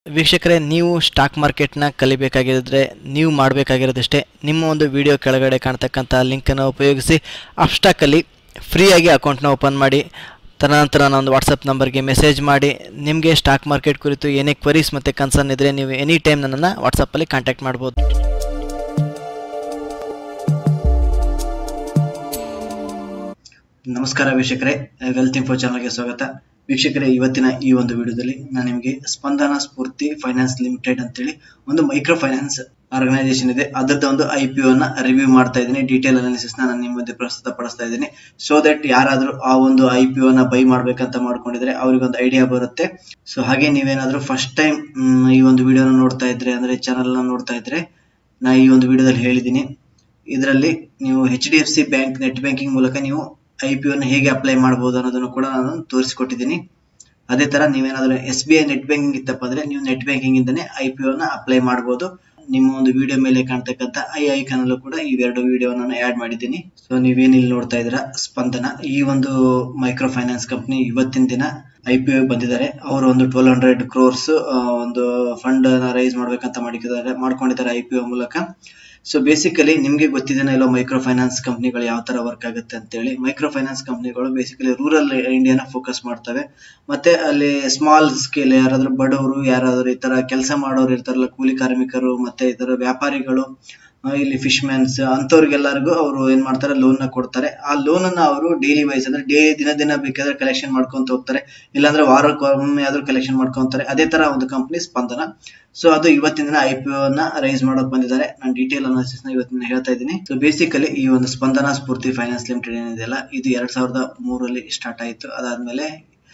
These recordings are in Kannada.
ವೀಕ್ಷಕರೇ ನೀವು ಸ್ಟಾಕ್ ಮಾರ್ಕೆಟ್ನ ಕಲಿಬೇಕಾಗಿದ್ದರೆ ನೀವು ಮಾಡಬೇಕಾಗಿರೋದಷ್ಟೇ ನಿಮ್ಮ ಒಂದು ವಿಡಿಯೋ ಕೆಳಗಡೆ ಕಾಣ್ತಕ್ಕಂಥ ಲಿಂಕನ್ನು ಉಪಯೋಗಿಸಿ ಅಪ್ಸ್ಟಾಕಲ್ಲಿ ಫ್ರೀಯಾಗಿ ಅಕೌಂಟ್ನ ಓಪನ್ ಮಾಡಿ ತದನಂತರ ನನ್ನೊಂದು ವಾಟ್ಸಪ್ ನಂಬರ್ಗೆ ಮೆಸೇಜ್ ಮಾಡಿ ನಿಮಗೆ ಸ್ಟಾಕ್ ಮಾರ್ಕೆಟ್ ಕುರಿತು ಏನೇ ಕ್ವರೀಸ್ ಮತ್ತು ಕನ್ಸರ್ನ್ ಇದ್ದರೆ ನೀವು ಎನಿ ಟೈಮ್ ನನ್ನನ್ನು ವಾಟ್ಸಪ್ಪಲ್ಲಿ ಕಾಂಟ್ಯಾಕ್ಟ್ ಮಾಡ್ಬೋದು ನಮಸ್ಕಾರ ವೀಕ್ಷಕರೇ ವೆಲ್ತ್ ಇನ್ಫೋ ಚಾನಲ್ಗೆ ಸ್ವಾಗತ ವೀಕ್ಷಕರೇ ಇವತ್ತಿನ ಈ ಒಂದು ವಿಡಿಯೋದಲ್ಲಿ ನಾನು ನಿಮಗೆ ಸ್ಪಂದನ ಸ್ಫೂರ್ತಿ ಫೈನಾನ್ಸ್ ಲಿಮಿಟೆಡ್ ಅಂತೇಳಿ ಒಂದು ಮೈಕ್ರೋ ಫೈನಾನ್ಸ್ ಆರ್ಗನೈಸೇಷನ್ ಇದೆ ಅದರದ್ದು ಒಂದು ಐ ಪಿ ನ ರಿವ್ಯೂ ಮಾಡ್ತಾ ಇದ್ದೀನಿ ಡೀಟೇಲ್ ಅನಾಲಿಸಿಸ್ ನಾನು ನಿಮ್ಮ ಮುಂದೆ ಪ್ರಸ್ತುತ ಪಡಿಸ್ತಾ ಇದ್ದೀನಿ ಸೊ ದಟ್ ಯಾರಾದರೂ ಆ ಒಂದು ಐ ಪಿ ನ ಬೈ ಮಾಡ್ಬೇಕಂತ ಮಾಡ್ಕೊಂಡಿದ್ರೆ ಅವ್ರಿಗೆ ಒಂದು ಐಡಿಯಾ ಬರುತ್ತೆ ಸೊ ಹಾಗೆ ನೀವೇನಾದ್ರೂ ಫಸ್ಟ್ ಟೈಮ್ ಈ ಒಂದು ವಿಡಿಯೋನ ನೋಡ್ತಾ ಇದ್ರೆ ಅಂದ್ರೆ ಚಾನಲ್ ನ ನೋಡ್ತಾ ಇದ್ರೆ ನಾ ಈ ಒಂದು ವಿಡಿಯೋದಲ್ಲಿ ಹೇಳಿದ್ದೀನಿ ಇದರಲ್ಲಿ ನೀವು H D F C bank net banking ಮೂಲಕ ನೀವು ಐ ಪಿ ಅನ್ನು ಹೇಗೆ ಅಪ್ಲೈ ಮಾಡಬಹುದು ಅನ್ನೋದನ್ನು ಕೂಡ ನಾನು ತೋರಿಸಿಕೊಟ್ಟಿದ್ದೀನಿ ಅದೇ ತರ ನೀವೇನಾದ್ರೂ S B I net banking ಇತ್ತಪ್ಪ ಅಂದ್ರೆ ನೀವು ನೆಟ್ ಬ್ಯಾಂಕಿಂಗ್ ಇಂದನೇ ಐ ಪಿ ಅನ್ನ ಅಪ್ಲೈ ಮಾಡಬಹುದು ನಿಮ್ಮ ಒಂದು ವಿಡಿಯೋ ಮೇಲೆ ಕಾಣ್ತಕ್ಕಂಥ ಐ ಐಕಾನ್ ಅಲ್ಲೂ ಕೂಡ ಇವೆರಡು ವಿಡಿಯೋ ನಾನು ಆಡ್ ಮಾಡಿದ್ದೀನಿ ಸೊ ನೀವೇನ್ ಇಲ್ಲಿ ನೋಡ್ತಾ ಇದ್ದೀರಾ ಸ್ಪಂದನ ಈ ಒಂದು ಮೈಕ್ರೋ ಫೈನಾನ್ಸ್ ಕಂಪ್ನಿ ಇವತ್ತಿನ ದಿನ ಐ ಪಿ ಬಂದಿದ್ದಾರೆ ಅವರು ಒಂದು ಟ್ವೆಲ್ ಹಂಡ್ರೆಡ್ ಕ್ರೋರ್ಸ್ ಒಂದು ಫಂಡ್ ರೈಸ್ ಮಾಡ್ಬೇಕಂತ ಮಾಡಿದ್ದಾರೆ ಮಾಡ್ಕೊಂಡಿದ್ದಾರೆ ಐ ಪಿ ಮೂಲಕ ಸೊ ಬೇಸಿಕಲಿ ನಿಮ್ಗೆ ಗೊತ್ತಿದ್ದೇನೆ ಇಲ್ಲ ಮೈಕ್ರೋ ಫೈನಾನ್ಸ್ ಕಂಪ್ನಿಗಳು ಯಾವ ತರ ವರ್ಕ್ ಆಗುತ್ತೆ ಅಂತ ಹೇಳಿ ಮೈಕ್ರೋ ಫೈನಾನ್ಸ್ ಕಂಪ್ನಿಗಳು ಬೇಸಿಕಲಿ ರೂರಲ್ ಇಂಡಿಯಾನ ಫೋಕಸ್ ಮಾಡ್ತವೆ ಮತ್ತೆ ಅಲ್ಲಿ ಸ್ಮಾಲ್ ಸ್ಕೇಲ್ ಯಾರಾದ್ರೂ ಬಡವರು ಯಾರಾದ್ರೂ ಈ ತರ ಕೆಲಸ ಮಾಡೋರು ಇರ್ತಾರಲ್ಲ ಕೂಲಿ ಕಾರ್ಮಿಕರು ಮತ್ತೆ ಇತರ ವ್ಯಾಪಾರಿಗಳು ಇಲ್ಲಿ ಫಿಶ್ ಮ್ಯಾನ್ಸ್ ಅಂತವ್ರಿಗೆಲ್ಲರಿಗೂ ಅವರು ಏನ್ ಮಾಡ್ತಾರೆ ಲೋನ್ ನ ಕೊಡ್ತಾರೆ ಆ ಲೋನ್ ಅನ್ನ ಅವರು ಡೈಲಿ ವೈಸ್ ಅಂದ್ರೆ ಡೇ ದಿನ ದಿನ ಬೇಕಾದ್ರೆ ಕಲೆಕ್ಷನ್ ಮಾಡ್ಕೊಂತ ಹೋಗ್ತಾರೆ ಇಲ್ಲಾಂದ್ರೆ ವಾರಕ್ಕೊಮ್ಮೆ ಆದ್ರೂ ಕಲೆಕ್ಷನ್ ಮಾಡ್ಕೊಂತಾರೆ ಅದೇ ತರ ಒಂದು ಕಂಪ್ನಿ ಸ್ಪಂದನ ಸೊ ಅದು ಇವತ್ತಿನ ದಿನ ಐ ಪಿ ನ ರೈಸ್ ಮಾಡೋಕ್ ಬಂದಿದ್ದಾರೆ ನಾನು ಡೀಟೇಲ್ ಅನಾಲಿಸಿಸ್ ನ ಇವತ್ತಿನ ಹೇಳ್ತಾ ಇದ್ದೀನಿ ಸೊ ಬೇಸಿಕಲಿ ಈ ಒಂದು ಸ್ಪಂದನ ಸ್ಫೂರ್ತಿ ಫೈನಾನ್ಸ್ ಲಿಮಿಟೆಡ್ ಏನಿದೆಯಲ್ಲ ಇದು ಎರಡ್ ಸಾವಿರದ ಮೂರಲ್ಲಿ ಸ್ಟಾರ್ಟ್ ಆಯಿತು ಅದಾದ್ಮೇಲೆ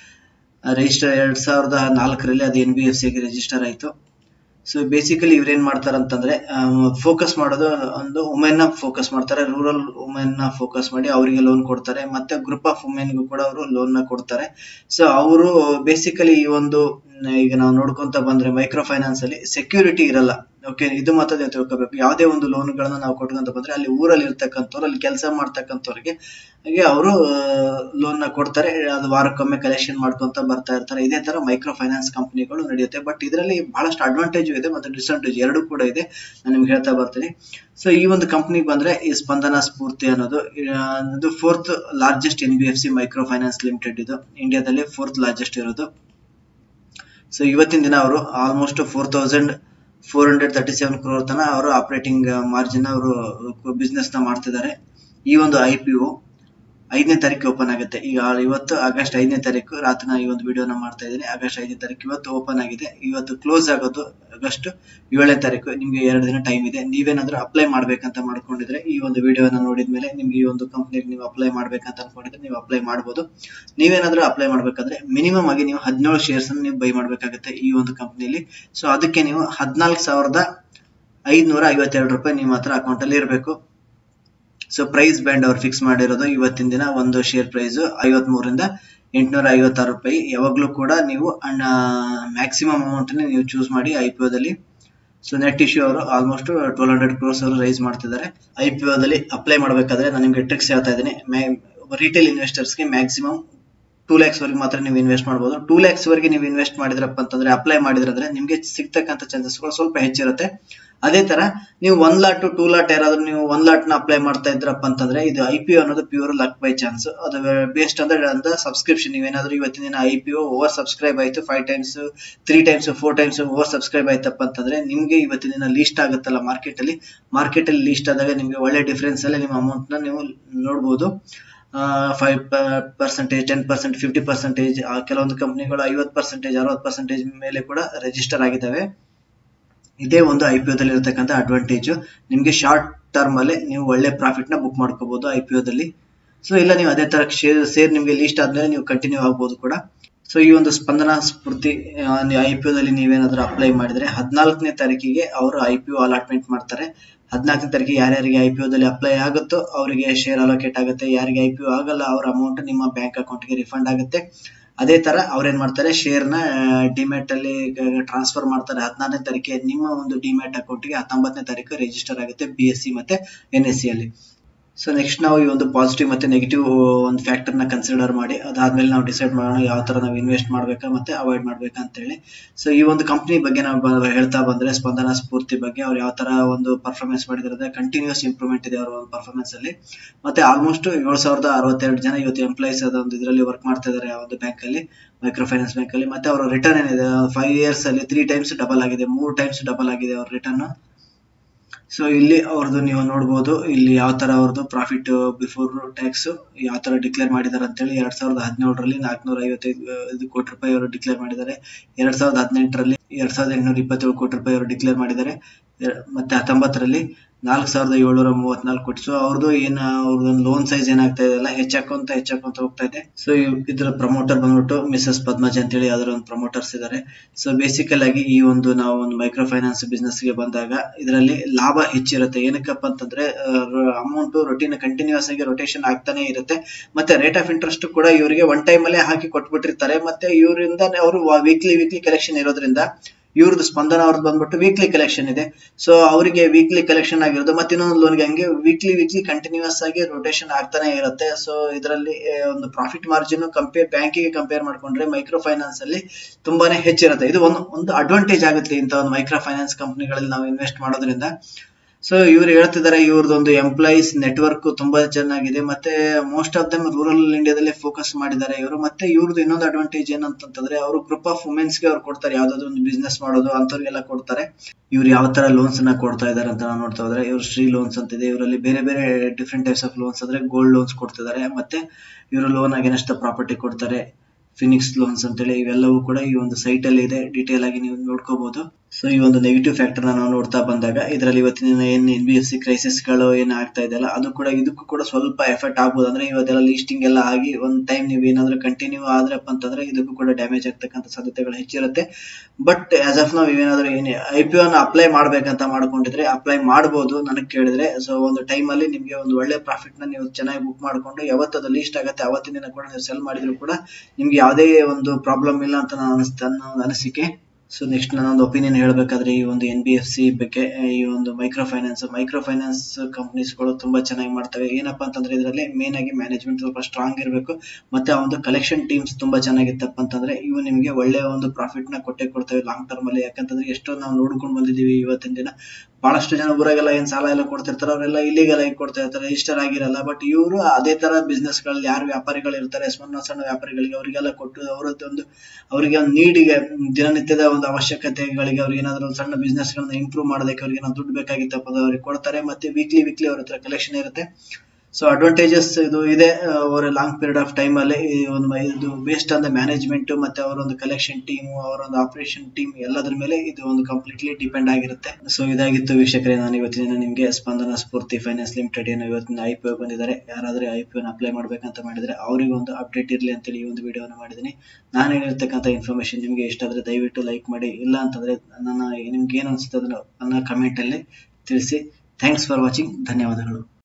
ರಿಜಿಸ್ಟರ್ ಎರಡ್ ಸಾವಿರದ ನಾಲ್ಕರಲ್ಲಿ ಅದು ಎನ್ ಬಿ ಎಫ್ ಸಿಗೆ ರಿಜಿಸ್ಟರ್ ಆಯಿತು ಸೊ ಬೇಸಿಕಲಿ ಇವ್ರೇನ್ ಮಾಡ್ತಾರೆ ಅಂತಂದ್ರೆ ಫೋಕಸ್ ಮಾಡೋದು ಒಂದು ವುಮೆನ್ ನ ಫೋಕಸ್ ಮಾಡ್ತಾರೆ ರೂರಲ್ ವುಮೆನ್ ನ ಫೋಕಸ್ ಮಾಡಿ ಅವರಿಗೆ ಲೋನ್ ಕೊಡ್ತಾರೆ ಮತ್ತೆ ಗ್ರೂಪ್ ಆಫ್ ವುಮೆನ್ಗೂ ಕೂಡ ಅವರು ಲೋನ್ ನ ಕೊಡ್ತಾರೆ ಸೊ ಅವರು ಬೇಸಿಕಲಿ ಈ ಒಂದು ಈಗ ನಾವು ನೋಡ್ಕೊಂತ ಬಂದ್ರೆ ಮೈಕ್ರೋ ಫೈನಾನ್ಸ್ ಅಲ್ಲಿ ಸೆಕ್ಯೂರಿಟಿ ಇರಲ್ಲ ಓಕೆ ಇದು ಮಾತ್ರ ತಿಳ್ಕೋಬೇಕು ಯಾವುದೇ ಒಂದು ಲೋನ್ ಗಳನ್ನ ನಾವು ಕೊಟ್ಕೊಂತ ಬಂದ್ರೆ ಅಲ್ಲಿ ಊರಲ್ಲಿ ಇರ್ತಕ್ಕಂಥವ್ರು ಅಲ್ಲಿ ಕೆಲಸ ಮಾಡ್ತಕ್ಕಂಥವ್ರಿಗೆ ಹಾಗೆ ಅವರು ಲೋನ್ ನ ಕೊಡ್ತಾರೆ ಅದು ವಾರಕ್ಕೊಮ್ಮೆ ಕಲೆಕ್ಷನ್ ಮಾಡ್ಕೊಂತ ಬರ್ತಾ ಇರ್ತಾರೆ ಇದೇ ತರ ಮೈಕ್ರೋ ಫೈನಾನ್ಸ್ ಕಂಪನಿಗಳು ನಡೆಯುತ್ತೆ ಬಟ್ ಇದರಲ್ಲಿ ಬಹಳಷ್ಟು ಅಡ್ವಾಂಟೇಜ್ ಇದೆ ಮತ್ತೆ ಡಿಸ್ಅಡ್ವಾಂಟೇಜ್ ಎರಡು ಕೂಡ ಇದೆ ನಾನು ನಿಮ್ಗೆ ಹೇಳ್ತಾ ಬರ್ತೀನಿ ಸೊ ಈ ಒಂದು ಕಂಪ್ನಿಗೆ ಬಂದ್ರೆ ಈ ಸ್ಪಂದನ ಸ್ಫೂರ್ತಿ ಅನ್ನೋದು ಇದು fourth largest N B F C micro finance limited ಇದು ಇಂಡಿಯಾದಲ್ಲಿ ಫೋರ್ತ್ ಲಾರ್ಜೆಸ್ಟ್ ಇರೋದು ಸೊ ಇವತ್ತಿನ ದಿನ ಅವರು almost four thousand four hundred thirty seven crore ತನ ಅವರು ಆಪರೇಟಿಂಗ್ ಮಾರ್ಜಿನ್ ಅವರು ಬಿಸ್ನೆಸ್ ನ ಮಾಡ್ತಿದ್ದಾರೆ ಈ ಒಂದು ಐ ಪಿ ಒ ಐದನೇ ತಾರೀಕು ಓಪನ್ ಆಗುತ್ತೆ ಈಗ ಇವತ್ತು ಆಗಸ್ಟ್ ಐದನೇ ತಾರೀಕು ರಾತ್ರಿ ಈ ಒಂದು ವಿಡಿಯೋನ ಮಾಡ್ತಾ ಇದ್ದೀನಿ ಆಗಸ್ಟ್ ಐದನೇ ತಾರೀಕು ಇವತ್ತು ಓಪನ್ ಆಗಿದೆ ಇವತ್ತು ಕ್ಲೋಸ್ ಆಗೋದು ಆಗಸ್ಟ್ ಏಳನೇ ತಾರೀಕು ನಿಮ್ಗೆ ಎರಡು ದಿನ ಟೈಮ್ ಇದೆ ನೀವೇನಾದ್ರೂ ಅಪ್ಲೈ ಮಾಡ್ಬೇಕಂತ ಮಾಡ್ಕೊಂಡಿದ್ರೆ ಈ ಒಂದು ವಿಡಿಯೋನ ನೋಡಿದ್ಮೇಲೆ ನಿಮ್ಗೆ ಈ ಒಂದು ಕಂಪ್ನಿಗೆ ನೀವು ಅಪ್ಲೈ ಮಾಡ್ಬೇಕಂತ ಅನ್ಕೊಂಡಿದ್ರೆ ನೀವು ಅಪ್ಲೈ ಮಾಡ್ಬೋದು ನೀವೇನಾದ್ರೂ ಅಪ್ಲೈ ಮಾಡ್ಬೇಕಾದ್ರೆ ಮಿನಿಮಮ್ ಆಗಿ ನೀವು ಹದಿನೇಳು ಶೇರ್ಸ್ ಅನ್ನು ನೀವು ಬೈ ಮಾಡ್ಬೇಕಾಗುತ್ತೆ ಈ ಒಂದು ಕಂಪ್ನಿಲಿ ಸೊ ಅದಕ್ಕೆ ನೀವು ಹದಿನಾಲ್ಕು ಸಾವಿರದ ಐದ್ನೂರ ಐವತ್ತೆರಡು ರೂಪಾಯಿ ನಿಮ್ಮ ಹತ್ರ ಅಕೌಂಟ್ ಅಲ್ಲಿ ಇರಬೇಕು ಸೊ ಪ್ರೈಸ್ ಬ್ಯಾಂಡ್ ಅವ್ರು ಫಿಕ್ಸ್ ಮಾಡಿರೋದು ಇವತ್ತಿನ ದಿನ ಒಂದು ಶೇರ್ ಪ್ರೈಸ್ ಐವತ್ ಮೂರರಿಂದ ಎಂಟುನೂರ ಐವತ್ತಾರು ರೂಪಾಯಿ ಯಾವಾಗ್ಲೂ ಕೂಡ ನೀವು ಮ್ಯಾಕ್ಸಿಮಮ್ ಅಮೌಂಟ್ ನೀವು ಚೂಸ್ ಮಾಡಿ ಐ ಪಿ ದಲ್ಲಿ ಸೊ ನೆಟ್ ಇಶ್ಯೂ ಅವರು ಆಲ್ಮೋಸ್ಟ್ ಟ್ವೆಲ್ ಹಂಡ್ರೆಡ್ ಕ್ರೋರ್ಸ್ ಅವರು ರೈಸ್ ಮಾಡ್ತಿದ್ದಾರೆ ಐ ಪಿ ದಲ್ಲಿ ಅಪ್ಲೈ ಮಾಡಬೇಕಾದ್ರೆ ನಾನು ನಿಮ್ಗೆ ಟ್ರಿಕ್ಸ್ ಹೇಳ್ತಾ ಇದ್ದೀನಿ ರಿಟೇಲ್ ಇನ್ವೆಸ್ಟರ್ಸ್ಗೆ ಮ್ಯಾಕ್ಸಿಮಮ್ ಟೂ ಲ್ಯಾಕ್ಸ್ ವರೆಗೆ ಮಾತ್ರ ನೀವು ಇನ್ವೆಸ್ಟ್ ಮಾಡಬಹುದು ಟೂ ಲ್ಯಾಕ್ಸ್ ವರೆಗೆ ನೀವು ಇನ್ವೆಸ್ಟ್ ಮಾಡಿದ್ರಪ್ಪ ಅಂತಂದ್ರೆ ಅಪ್ಲೈ ಮಾಡಿದ್ರೆ ನಿಮ್ಗೆ ಸಿಗ್ತಕ್ಕಂಥ ಚಾನ್ಸಸ್ಗಳು ಸ್ವಲ್ಪ ಹೆಚ್ಚಿರುತ್ತೆ ಅದೇ ತರ ನೀವು ಒನ್ ಲಾಟ್ ಟೂ ಲಾಟ್ ಯಾರಾದ್ರೂ ನೀವು ಒನ್ ಲಾಟ್ ನ ಅಪ್ಲೈ ಮಾಡ್ತಾ ಇದ್ರಪ್ಪ ಅಂತಂದ್ರೆ ಇದು ಐ ಪಿ ಅನ್ನೋದು ಪ್ಯೂರ್ ಲಕ್ ಬೈ ಚಾನ್ಸ್ ಅದು ಬೇಸ್ಡ್ ಅಂದ್ರೆ ಅಂತ ಸಬ್ಸ್ಕ್ರಿಪ್ಷನ್ ನೀವೇನಾದ್ರೂ ಇವತ್ತಿನ ದಿನ ಐ ಪಿ ಓವರ್ ಸಬ್ಸ್ಕ್ರೈಬ್ ಆಯ್ತು five times three times four times over subscribe ಆಯ್ತಪ್ಪ ಅಂತಂದ್ರೆ ನಿಮ್ಗೆ ಇವತ್ತಿನ ದಿನ ಲೀಸ್ಟ್ ಆಗುತ್ತಲ್ಲ ಮಾರ್ಕೆಟ್ ಅಲ್ಲಿ ಮಾರ್ಕೆಟ್ ಅಲ್ಲಿ ಲೀಸ್ಟ್ ಆದಾಗ ನಿಮ್ಗೆ ಒಳ್ಳೆ ಡಿಫ್ರೆನ್ಸ್ ಅಲ್ಲಿ ನಿಮ್ಮ ಅಮೌಂಟ್ ನ ನೀವು ನೋಡಬಹುದು five percentage ten percent fifty percentage ಕೆಲವೊಂದು ಕಂಪ್ನಿಗಳು ಐವತ್ತು ಪರ್ಸೆಂಟೇಜ್ ಅರವತ್ತು ಪರ್ಸೆಂಟೇಜ್ ಮೇಲೆ ಕೂಡ ರಿಜಿಸ್ಟರ್ ಆಗಿದ್ದಾವೆ ಇದೇ ಒಂದು ಐ ಪಿ ದಲ್ಲಿ ಇರತಕ್ಕಂಥ ಅಡ್ವಾಂಟೇಜ್ ನಿಮ್ಗೆ ಶಾರ್ಟ್ ಟರ್ಮ್ ಅಲ್ಲಿ ನೀವು ಒಳ್ಳೆ ಪ್ರಾಫಿಟ್ ನ ಬುಕ್ ಮಾಡ್ಕೋಬಹುದು ಐ ಪಿ ದಲ್ಲಿ ಸೊ ಇಲ್ಲ ನೀವು ಅದೇ ತರ ಶೇರ್ ಸೇರ್ ನಿಮ್ಗೆ ಲೀಸ್ಟ್ ಆದ್ಮೇಲೆ ನೀವು ಕಂಟಿನ್ಯೂ ಆಗ್ಬೋದು ಕೂಡ ಸೊ ಈ ಒಂದು ಸ್ಪಂದನ ಸ್ಫೂರ್ತಿ ಐ ಪಿ ದಲ್ಲಿ ನೀವೇನಾದ್ರೂ ಅಪ್ಲೈ ಮಾಡಿದ್ರೆ ಹದಿನಾಲ್ಕನೇ ತಾರೀಕಿಗೆ ಅವರು ಐ ಪಿ ಅಲಾಟ್ಮೆಂಟ್ ಮಾಡ್ತಾರೆ ಹದಿನಾಲ್ಕನೇ ತಾರೀಕಿಗೆ ಯಾರ್ಯಾರಿಗೆ ಐ ಪಿ ದಲ್ಲಿ ಅಪ್ಲೈ ಆಗುತ್ತೋ ಅವರಿಗೆ ಶೇರ್ ಅಲೋಕೇಟ್ ಆಗುತ್ತೆ ಯಾರಿಗೆ ಐ ಪಿ ಆಗಲ್ಲ ಅವ್ರ ಅಮೌಂಟ್ ನಿಮ್ಮ ಬ್ಯಾಂಕ್ ಅಕೌಂಟ್ಗೆ ರಿಫಂಡ್ ಆಗುತ್ತೆ ಅದೇ ತರ ಅವ್ರೇನ್ ಮಾಡ್ತಾರೆ ಶೇರ್ ನ ಡಿಮ್ಯಾಟ್ ಅಲ್ಲಿ ಟ್ರಾನ್ಸ್ಫರ್ ಮಾಡ್ತಾರೆ ಹದಿನಾರನೇ ತಾರೀಕಿಗೆ ನಿಮ್ಮ ಒಂದು ಡಿಮ್ಯಾಟ್ ಅಕೌಂಟ್ಗೆ ಹತ್ತೊಂಬತ್ತನೇ ತಾರೀಕು ರಿಜಿಸ್ಟರ್ ಆಗುತ್ತೆ ಬಿ ಎಸ್ ಸಿ ಮತ್ತೆ ಎನ್ ಎಸ್ ಸಿ ಅಲ್ಲಿ ಸೊ ನೆಕ್ಸ್ಟ್ ನಾವು ಈ ಒಂದು ಪಾಸಿಟಿವ್ ಮತ್ತೆ ನೆಗೆಟಿವ್ ಒಂದು ಫ್ಯಾಕ್ಟರ್ ನ ಕನ್ಸಿಡರ್ ಮಾಡಿ ಅದಾದ್ಮೇಲೆ ನಾವು ಡಿಸೈಡ್ ಮಾಡೋಣ ಯಾವ ತರ ನಾವು ಇನ್ವೆಸ್ಟ್ ಮಾಡ್ಬೇಕಾ ಮತ್ತೆ ಅವಾಯ್ಡ್ ಮಾಡ್ಬೇಕಾ ಅಂತ ಹೇಳಿ ಸೊ ಈ ಒಂದು ಕಂಪನಿ ಬಗ್ಗೆ ನಾವು ಬ- ಹೇಳ್ತಾ ಬಂದ್ರೆ ಸ್ಪಂದನ ಸ್ಫೂರ್ತಿ ಬಗ್ಗೆ ಅವ್ರು ಯಾವ ತರ ಒಂದು ಪರ್ಫಾರ್ಮೆನ್ಸ್ ಮಾಡಿದ್ರೆ ಕಂಟಿನ್ಯೂಸ್ ಇಂಪ್ರೂವ್ಮೆಂಟ್ ಇದೆ ಅವರ ಒಂದು ಪರ್ಫಾರ್ಮೆನ್ಸ್ ಅಲ್ಲಿ ಮತ್ತೆ ಆಲ್ಮೋಸ್ಟ್ ಏಳು ಸಾವಿರದ ಅರವತ್ತೆರಡು ಜನ ಇವತ್ತು ಎಂಪ್ಲಾಯೀಸ್ ಅದ ಒಂದು ಇದರಲ್ಲಿ ವರ್ಕ್ ಮಾಡ್ತಾ ಇದ್ದಾರೆ ಆ ಒಂದು ಬ್ಯಾಂಕ್ ಅಲ್ಲಿ ಮೈಕ್ರೋ ಫೈನಾನ್ಸ್ ಬ್ಯಾಂಕ್ ಅಲ್ಲಿ ಮತ್ತೆ ಅವರ ರಿಟರ್ನ್ ಏನಿದೆ ಫೈವ್ ಇಯರ್ಸ್ ಅಲ್ಲಿ ತ್ರೀ ಟೈಮ್ಸ್ ಡಬಲ್ ಆಗಿದೆ ಮೂರು ಟೈಮ್ಸ್ ಡಬಲ್ ಆಗಿದೆ ಅವ್ರ ರಿಟರ್ನ್ ಸೊ ಇಲ್ಲಿ ಅವ್ರದ್ದು ನೀವು ನೋಡ್ಬೋದು ಇಲ್ಲಿ ಯಾವ ತರ ಅವ್ರದ್ದು ಪ್ರಾಫಿಟ್ ಬಿಫೋರ್ ಟ್ಯಾಕ್ಸ್ ಯಾವ ತರ ಡಿಕ್ಲೇರ್ ಮಾಡಿದ್ದಾರೆ ಅಂತೇಳಿ ಎರಡ್ ಸಾವಿರದ ಹದಿನೇಳರಲ್ಲಿ ನಾಲ್ಕನೂರ ಐವತ್ತೈದು ಕೋಟಿ ರೂಪಾಯಿ ಅವರು ಡಿಕ್ಲೇರ್ ಮಾಡಿದ್ದಾರೆ ಎರಡ್ ಸಾವಿರದ ಹದಿನೆಂಟರಲ್ಲಿ ಎರಡ್ ಸಾವಿರದ ಎಂಟುನೂರ ಇಪ್ಪತ್ತೇಳು ಕೋಟಿ ರೂಪಾಯಿ ಅವರು ಡಿಕ್ಲೇರ್ ಮಾಡಿದ್ದಾರೆ ಎ- ಮತ್ತೆ ಹತ್ತೊಂಬತ್ತರಲ್ಲಿ ನಾಲ್ಕು ಸಾವಿರದ ಏಳ್ನೂರ ಮೂವತ್ನಾಲ್ಕು ಕೋಟಿ ಸೊ ಅವ್ರದ್ದು ಏನ್ ಅವ್ರದ್ದು ಲೋನ್ ಸೈಜ್ ಏನಾಗ್ತಾ ಇದೆ ಅಲ್ಲ ಹೆಚ್ಚಾಕೊಂತ ಹೆಚ್ಚಾಕೊಂತ ಹೋಗ್ತಾ ಇದೆ ಸೊ ಇದ್ರ ಪ್ರಮೋಟರ್ ಬಂದ್ಬಿಟ್ಟು ಮಿಸಸ್ ಪದ್ಮಜ್ ಅಂತೇಳಿ ಯಾವ್ದಾರ ಒಂದು ಪ್ರಮೋಟರ್ಸ್ ಇದ್ದಾರೆ ಸೊ ಬೇಸಿಕಲ್ ಆಗಿ ಈ ಒಂದು ನಾವು ಒಂದು ಮೈಕ್ರೋ ಫೈನಾನ್ಸ್ ಬಿಸ್ನೆಸ್ ಗೆ ಬಂದಾಗ ಇದರಲ್ಲಿ ಲಾಭ ಹೆಚ್ಚಿರುತ್ತೆ ಏನಕ್ಕಪ್ಪ ಅಂತಂದ್ರೆ ಅಮೌಂಟ್ ರೊಟೀನ್ ಕಂಟಿನ್ಯೂಸ್ ಆಗಿ ರೊಟೇಷನ್ ಆಗ್ತಾನೆ ಇರುತ್ತೆ ಮತ್ತೆ ರೇಟ್ ಆಫ್ ಇಂಟ್ರೆಸ್ಟ್ ಕೂಡ ಇವರಿಗೆ ಒನ್ ಟೈಮ್ ಅಲ್ಲೇ ಹಾಕಿ ಕೊಟ್ಬಿಟ್ಟಿರ್ತಾರೆ ಮತ್ತೆ ಇವರಿಂದ ಅವರು ವೀಕ್ಲಿ ವೀಕ್ಲಿ ಕಲೆಕ್ಷನ್ ಇರೋದ್ರಿಂದ ಇವ್ರದ್ದು ಸ್ಪಂದನ ಅವ್ರದ್ದು ಬಂದ್ಬಿಟ್ಟು ವೀಕ್ಲಿ ಕಲೆಕ್ಷನ್ ಇದೆ ಸೊ ಅವರಿಗೆ ವೀಕ್ಲಿ ಕಲೆಕ್ಷನ್ ಆಗಿರೋದು ಮತ್ತೆ ಇನ್ನೊಂದು ಲೋನ್ಗೆ ಹಂಗೆ ವೀಕ್ಲಿ ವೀಕ್ಲಿ ಕಂಟಿನ್ಯೂಸ್ ಆಗಿ ರೊಟೇಷನ್ ಆಗ್ತಾನೆ ಇರುತ್ತೆ ಸೊ ಇದರಲ್ಲಿ ಒಂದು ಪ್ರಾಫಿಟ್ ಮಾರ್ಜಿನ್ ಕಂಪೇರ್ ಬ್ಯಾಂಕಿಗೆ ಕಂಪೇರ್ ಮಾಡ್ಕೊಂಡ್ರೆ ಮೈಕ್ರೋ ಫೈನಾನ್ಸ್ ಅಲ್ಲಿ ತುಂಬಾನೇ ಹೆಚ್ಚಿರುತ್ತೆ ಇದು ಒಂದು ಒಂದು ಅಡ್ವಾಂಟೇಜ್ ಆಗುತ್ತೆ ಇಂಥ ಒಂದು ಮೈಕ್ರೋ ಫೈನಾನ್ಸ್ ಕಂಪನಿಗಳಲ್ಲಿ ನಾವು ಇನ್ವೆಸ್ಟ್ ಮಾಡೋದ್ರಿಂದ ಸೊ ಇವ್ರು ಹೇಳ್ತಿದ್ದಾರೆ ಇವ್ರದೊಂದು ಎಂಪ್ಲಾಯೀಸ್ ನೆಟ್ವರ್ಕ್ ತುಂಬಾ ಚೆನ್ನಾಗಿದೆ ಮತ್ತೆ ಮೋಸ್ಟ್ ಆಫ್ ದಮ್ ರೂರಲ್ ಇಂಡಿಯಾದಲ್ಲಿ ಫೋಕಸ್ ಮಾಡಿದ್ದಾರೆ ಇವರು ಮತ್ತೆ ಇವ್ರದ್ದು ಇನ್ನೊಂದು ಅಡ್ವಾಂಟೇಜ್ ಏನಂತಂದ್ರೆ ಅವರು ಗ್ರೂಪ್ ಆಫ್ ವುಮೆನ್ಸ್ ಗೆ ಅವ್ರು ಕೊಡ್ತಾರೆ ಯಾವ್ದಾದ್ರು ಒಂದು ಬಿಸ್ನೆಸ್ ಮಾಡೋದು ಅಂತವ್ರಿಗೆಲ್ಲ ಕೊಡ್ತಾರೆ ಇವ್ರು ಯಾವ ತರ ಲೋನ್ಸ್ ಅನ್ನ ಕೊಡ್ತಾ ಇದಾರೆ ಅಂತ ನಾವು ನೋಡ್ತಾ ಹೋದ್ರೆ ಇವ್ರು ಶ್ರೀ ಲೋನ್ಸ್ ಅಂತಿದೆ ಇವರಲ್ಲಿ ಬೇರೆ ಬೇರೆ ಡಿಫ್ರೆಂಟ್ ಟೈಪ್ಸ್ ಆಫ್ ಲೋನ್ಸ್ ಅಂದ್ರೆ ಗೋಲ್ಡ್ ಲೋನ್ಸ್ ಕೊಡ್ತಿದ್ದಾರೆ ಮತ್ತೆ ಇವರು ಲೋನ್ ಅಗೇನೆಸ್ಟ್ ಪ್ರಾಪರ್ಟಿ ಕೊಡ್ತಾರೆ ಫಿನಿಕ್ಸ್ ಲೋನ್ಸ್ ಅಂತೇಳಿ ಇವೆಲ್ಲವೂ ಕೂಡ ಈ ಒಂದು ಸೈಟ್ ಅಲ್ಲಿ ಇದೆ ಡೀಟೇಲ್ ಆಗಿ ನೀವು ನೋಡ್ಕೋಬಹುದು ಸೊ ಈ ಒಂದು ನೆಗೆಟಿವ್ ಫ್ಯಾಕ್ಟರ್ ನಾವು ನೋಡ್ತಾ ಬಂದಾಗ ಇದರಲ್ಲಿ ಇವತ್ತಿನ ಏನ್ N B F C crisis ಗಳು ಏನ್ ಆಗ್ತಾ ಇದೆಯಲ್ಲ ಅದು ಕೂಡ ಇದಕ್ಕೂ ಕೂಡ ಸ್ವಲ್ಪ ಎಫೆಕ್ಟ್ ಆಗ್ಬೋದು ಅಂದ್ರೆ ಇವತ್ತೆಲ್ಲ ಲೀಸ್ಟಿಂಗ್ ಎಲ್ಲ ಆಗಿ ಒಂದ್ ಟೈಮ್ ನೀವು ಏನಾದ್ರೂ ಕಂಟಿನ್ಯೂ ಆದ್ರಪ್ಪ ಅಂತಂದ್ರೆ ಇದಕ್ಕೂ ಕೂಡ ಡ್ಯಾಮೇಜ್ ಆಗ್ತಕ್ಕಂಥ ಸಾಧ್ಯತೆಗಳು ಹೆಚ್ಚಿರುತ್ತೆ ಬಟ್ ಆಸ್ ಆಫ್ ನಾವು ಏನಾದ್ರೂ ಏನ್ ಐ ಪಿ ನ ಅಪ್ಲೈ ಮಾಡ್ಬೇಕಂತ ಮಾಡ್ಕೊಂಡಿದ್ರೆ ಅಪ್ಲೈ ಮಾಡಬಹುದು ನನಗೆ ಕೇಳಿದ್ರೆ ಸೊ ಒಂದು ಟೈಮ್ ಅಲ್ಲಿ ನಿಮ್ಗೆ ಒಂದು ಒಳ್ಳೆ ಪ್ರಾಫಿಟ್ ನ ನೀವು ಚೆನ್ನಾಗಿ ಬುಕ್ ಮಾಡ್ಕೊಂಡು ಯಾವತ್ತು ಅದು ಲೀಸ್ಟ್ ಆಗುತ್ತೆ ಅವತ್ತಿನ ದಿನ ಕೂಡ ನೀವು ಸೆಲ್ ಮಾಡಿದ್ರು ಕೂಡ ನಿಮ್ಗೆ ಯಾವುದೇ ಒಂದು ಪ್ರಾಬ್ಲಮ್ ಇಲ್ಲ ಅಂತ ನಾನು ಅನಿಸ್ತಾ ನನ್ನ ಒಂದು ಅನಿಸಿಕೆ ಸೊ ನೆಕ್ಸ್ಟ್ ನಾನೊಂದು ಒಪಿನಿಯನ್ ಹೇಳಬೇಕಾದ್ರೆ ಈ ಒಂದು ಎನ್ ಬಿ ಎಫ್ ಸಿ ಬಗ್ಗೆ ಈ ಒಂದು ಮೈಕ್ರೋ ಫೈನಾನ್ಸ್ ಮೈಕ್ರೋ ಫೈನಾನ್ಸ್ ಕಂಪನೀಸ್ಗಳು ತುಂಬಾ ಚೆನ್ನಾಗಿ ಮಾಡ್ತವೆ ಏನಪ್ಪಾ ಅಂತಂದ್ರೆ ಇದರಲ್ಲಿ ಮೇನ್ ಆಗಿ ಮ್ಯಾನೇಜ್ಮೆಂಟ್ ಸ್ವಲ್ಪ ಸ್ಟ್ರಾಂಗ್ ಇರಬೇಕು ಮತ್ತೆ ಆ ಒಂದು ಕಲೆಕ್ಷನ್ ಟೀಮ್ಸ್ ತುಂಬಾ ಚೆನ್ನಾಗಿತ್ತಪ್ಪ ಅಂತಂದ್ರೆ ಇವು ನಿಮಗೆ ಒಳ್ಳೆಯ ಒಂದು ಪ್ರಾಫಿಟ್ ನ ಕೊಟ್ಟೆ ಕೊಡ್ತವೆ ಲಾಂಗ್ ಟರ್ಮ್ ಅಲ್ಲಿ ಯಾಕಂತಂದ್ರೆ ಎಷ್ಟೋ ನಾವು ನೋಡ್ಕೊಂಡು ಬಂದಿದ್ದೀವಿ ಇವತ್ತಿನ ದಿನ ಬಹಳಷ್ಟು ಜನ ಊರಾಗೆಲ್ಲ ಏನ್ ಸಾಲ ಎಲ್ಲ ಕೊಡ್ತಿರ್ತಾರೆ ಅವರೆಲ್ಲ ಇಲ್ಲಿಗಲ್ ಆಗಿ ಕೊಡ್ತಾ ಇರ್ತಾರೆ ರಿಜಿಸ್ಟರ್ ಆಗಿರಲ್ಲ ಬಟ್ ಇವರು ಅದೇ ತರ ಬಿಸ್ನೆಸ್ ಗಳಲ್ಲಿ ಯಾರು ವ್ಯಾಪಾರಿಗಳು ಇರ್ತಾರೆ ಸಣ್ಣ ಸಣ್ಣ ವ್ಯಾಪಾರಿಗಳಿಗೆ ಅವರಿಗೆಲ್ಲ ಕೊಟ್ಟು ಅವರದ್ದು ಒಂದು ಅವರಿಗೆ ಒಂದು ನೀಡಿಗೆ ದಿನನಿತ್ಯದ ಒಂದು ಅವಶ್ಯಕತೆಗಳಿಗೆ ಅವ್ರಿಗೆ ಏನಾದ್ರು ಒಂದು ಸಣ್ಣ ಬಿಸ್ನೆಸ್ ಗಳನ್ನ ಇಂಪ್ರೂವ್ ಮಾಡೋದಕ್ಕೆ ಅವ್ರಿಗೆ ಏನಾದ್ರು ದುಡ್ಡು ಬೇಕಾಗಿತ್ತಪ್ಪ ಅಂದ್ರೆ ಅವ್ರಿಗೆ ಕೊಡ್ತಾರೆ ಮತ್ತೆ ವೀಕ್ಲಿ ವೀಕ್ಲಿ ಅವ್ರ ಹತ್ರ ಕಲೆಕ್ಷನ್ ಇರುತ್ತೆ ಸೊ ಅಡ್ವಾಂಟೇಜಸ್ ಇದು ಇದೆ ಅವರ ಲಾಂಗ್ ಪೀರಿಯಡ್ ಆಫ್ ಟೈಮ್ ಅಲ್ಲಿ ಈ ಒಂದು ಮ- ಇದು ಬೇಸ್ಡ್ ಆನ್ ದ ಮ್ಯಾನೇಜ್ಮೆಂಟ್ ಮತ್ತೆ ಅವರ ಒಂದು ಕಲೆಕ್ಷನ್ ಟೀಮ್ ಅವರ ಒಂದು ಆಪರೇಷನ್ ಟೀಮ್ ಎಲ್ಲದ್ರ ಮೇಲೆ ಇದು ಒಂದು ಕಂಪ್ಲೀಟ್ಲಿ ಡಿಪೆಂಡ್ ಆಗಿರುತ್ತೆ ಸೊ ಇದಾಗಿತ್ತು ವೀಕ್ಷಕರೇ ನಾನು ಇವತ್ತಿನ ದಿನ ನಿಮಗೆ ಸ್ಪಂದನ ಸ್ಫೂರ್ತಿ ಫೈನಾನ್ಸ್ ಲಿಮಿಟೆಡ್ ಏನು ಇವತ್ತಿನ ಐ ಪಿ ಬಂದಿದ್ದಾರೆ ಯಾರಾದ್ರೂ ಐ ಪಿ ಅಪ್ಲೈ ಮಾಡ್ಬೇಕಂತ ಮಾಡಿದ್ರೆ ಅವರಿಗೆ ಒಂದು ಅಪ್ಡೇಟ್ ಇರಲಿ ಅಂತೇಳಿ ಈ ಒಂದು ವಿಡಿಯೋನ ಮಾಡಿದ್ದೀನಿ ನಾನು ಹೇಳಿರ್ತಕ್ಕಂಥ ಇನ್ಫಾರ್ಮೇಶನ್ ನಿಮಗೆ ಇಷ್ಟ ಆದ್ರೆ ದಯವಿಟ್ಟು ಲೈಕ್ ಮಾಡಿ ಇಲ್ಲ ಅಂತಂದ್ರೆ ನನ್ನ ನಿಮ್ಗೆ ಏನು ಅನ್ಸುತ್ತೆ ಅದನ್ನ ನನ್ನ ಕಮೆಂಟ್ ಅಲ್ಲಿ ತಿಳಿಸಿ ಥ್ಯಾಂಕ್ಸ್ ಫಾರ್ ವಾಚಿಂಗ್ ಧನ್ಯವಾದಗಳು